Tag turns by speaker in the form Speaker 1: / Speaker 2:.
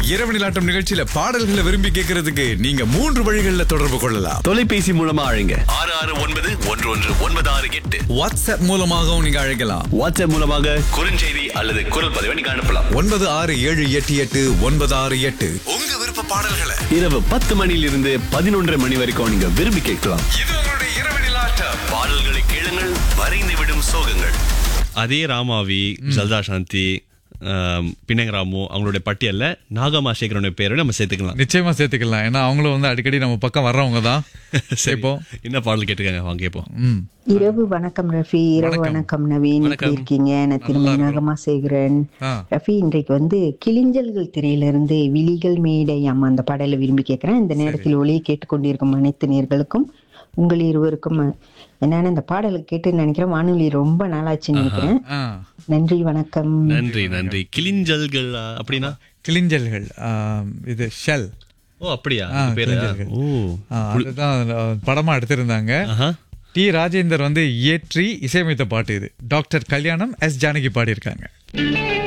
Speaker 1: இரவு நிலாட்டம் நிகழ்ச்சியில பாடல்களை விரும்பி கேட்கறதுக்கு நீங்க மூன்று வழிகளில் தொடர்பு கொள்ளலாம்
Speaker 2: தொலைபேசி மூலமா அழைங்க
Speaker 3: ஆறு ஆறு ஒன்பது ஒன்று ஒன்று ஒன்பது ஆறு எட்டு
Speaker 1: வாட்ஸ்அப் மூலமாகவும் நீங்க அழைக்கலாம்
Speaker 2: வாட்ஸ்அப் மூலமாக
Speaker 3: குறுஞ்செய்தி அல்லது குரல் பதிவை நீங்க அனுப்பலாம்
Speaker 1: ஒன்பது ஆறு ஏழு எட்டு எட்டு ஒன்பது ஆறு எட்டு உங்க விருப்ப பாடல்களை
Speaker 2: இரவு பத்து மணியிலிருந்து பதினொன்றரை மணி வரைக்கும் நீங்க விரும்பி கேட்கலாம்
Speaker 1: இது உங்களுடைய இரவு நிலாட்டம்
Speaker 3: பாடல்களை கேளுங்கள் வரைந்து விடும் சோகங்கள்
Speaker 4: அதே ராமாவி ஜல்தா சாந்தி ஆம், பின்னங்க ராமு அவங்களுடைய பட்டியல்ல நாகமா சேகரனுடைய பேரை நம்ம சேர்த்துக்கலாம்
Speaker 5: நிச்சயமா சேர்த்துக்கலாம் ஏன்னா அவங்களும் வந்து அடிக்கடி நம்ம பக்கம் வர்றவங்க தான்
Speaker 4: சரி
Speaker 5: இப்போ
Speaker 4: என்ன பாடல் கேட்டுருக்காங்க வாங்க கேட்போம்
Speaker 5: ம்
Speaker 6: இரவு வணக்கம் ரஃபி இரவு வணக்கம் நவீன் எப்படி இருக்கீங்க நான் திரும்ப நாகமா சேகரன்
Speaker 5: ஆ.
Speaker 6: ரஃபி இன்றைக்கு வந்து கிளிஞ்சல்கள் திரையிலிருந்து விழிகள் மேடை அம்மா அந்த பாடலை விரும்பி கேட்கிறேன் இந்த நேரத்தில் ஒளியை கேட்டுக்கொண்டிருக்கும் அனைத்து நேர்களுக்கும் உங்கள் இருவருக்கும் என்னன்னு இந்த பாடலை கேட்டு நினைக்கிறேன் வானொலி ரொம்ப நாளாச்சுன்னு நினைக்கிறேன்
Speaker 5: ஆ
Speaker 6: நன்றி வணக்கம்
Speaker 4: நன்றி நன்றி கிளிஞ்சல்கள் ஆ, அப்படின்னா
Speaker 5: கிளிஞ்சல்கள் ஆ, இது ஷெல்
Speaker 4: ஓ அப்படியா
Speaker 5: ஆ,
Speaker 4: அது பேரு
Speaker 5: கிளிஞ்சல்கள்.
Speaker 4: ஓ
Speaker 5: ஆ, அதுதான் ஆ, படமா எடுத்திருந்தாங்க
Speaker 4: ஆஹா
Speaker 5: டி ராஜேந்தர் வந்து இயற்றி இசையமைத்த பாட்டு இது டாக்டர் கல்யாணம் எஸ் ஜானகி பாடியிருக்காங்க